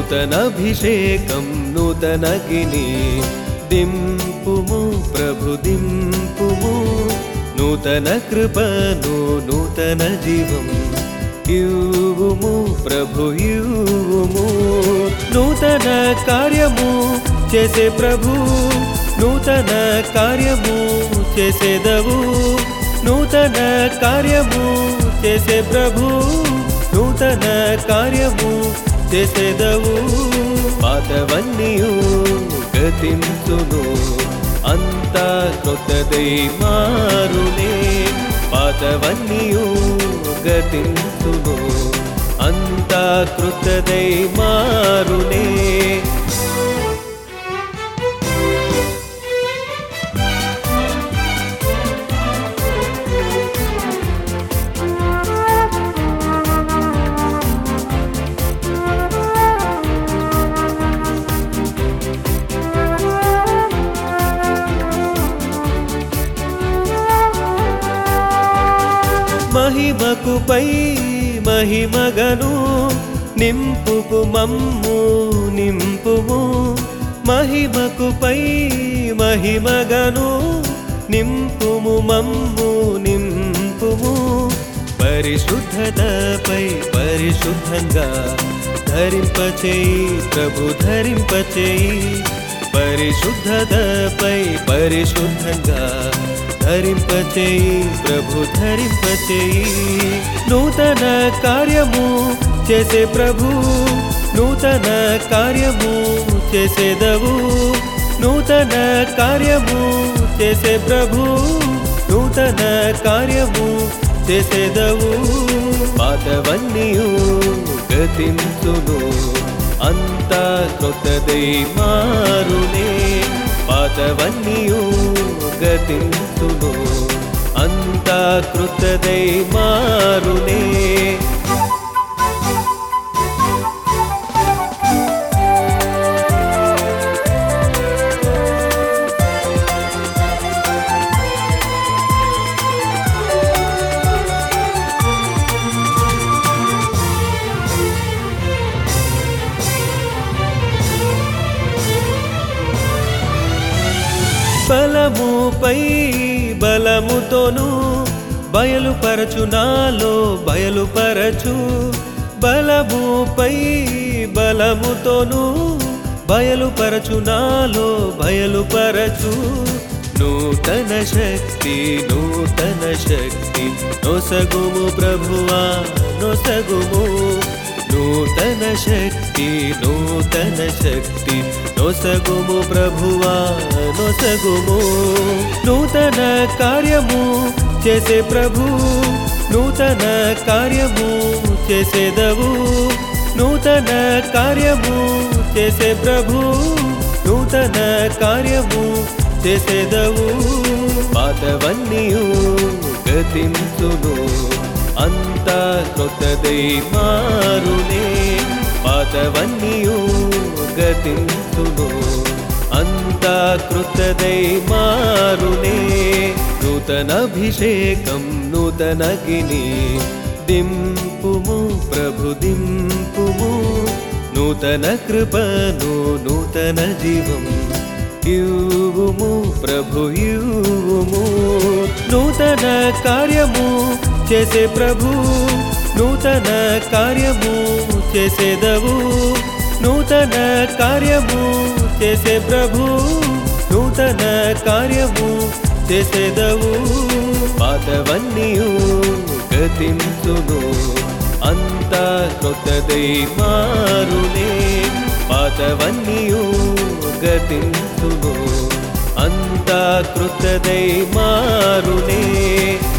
నూతనభిషేకం నూతనగిని దింపుము ప్రభు దింపుము నూతన కృపను నూతన జీవం ఇవ్వుము ప్రభు ఇవ్వుము నూతన కార్యము చేసే ప్రభు నూతన కార్యము చేసేదవు నూతన కార్యము చేసే ప్రభు నూతన కార్యము చేసేదవు పాతవన్నీయు గతించును అంతా కొత్తదై మారునే పాతవన్నీయు గతించును అంతా కృతదై మారునే మహిమకు పై మహిమగను నింపుకు మమ్ము నింపుము మహిమకు పై మహిమగను నింపుము మమ్ము నింపుము పరిశుద్ధతపై పరిశుద్ధంగా ధరింపచేయి ప్రభు ధరింపచేయి పరిశుద్ధతపై పరిశుద్ధంగా ధరింపచేయి ప్రభు ధరింపచేయి నూతన కార్యము చేసే ప్రభు నూతన కార్యము చేసేదవు నూతన కార్యము చేసే ప్రభు నూతన కార్యము చేసేదవు పాతవన్నీయు గతించును అంతా కొత్తదై మారునే పాతవన్నీయు గతించును అంతా కృతదై మారునే బలముపై బలముతోను బయలుపరచు నాలో బయలుపరచు బలముపై బలముతోను బయలుపరచు నాలో బయలుపరచు నూతన శక్తి నూతన శక్తి నొసగుము ప్రభువా నొసగుము నూతన శక్తి నూతన శక్తి నొసగుము ప్రభువా నొసగుము నూతన కార్యము చేసే ప్రభు నూతన కార్యము చేసేదవు నూతన కార్యము చేసే ప్రభు నూతన కార్యము చేసేదవు పాతవన్నీయు గతించును అంతా కొత్తదై మారునే పాతవన్నీయు గతించును అంతా కృతదై మారునే నూతనభిషేకం నూతనగిని దింపుము ప్రభు దింపుము నూతన కృపను నూతన జీవం ఇవ్వుము ప్రభు ఇవ్వుము నూతన కార్యము చేసే ప్రభు నూతన కార్యము చేసేదవు నూతన కార్యము చేసే ప్రభు నూతన కార్యము చేసేదవు పాతవన్నీయు గతించును అంతా కొత్తదై మారునే పాతవన్నీయు గతించును అంతా కృతదై మారునే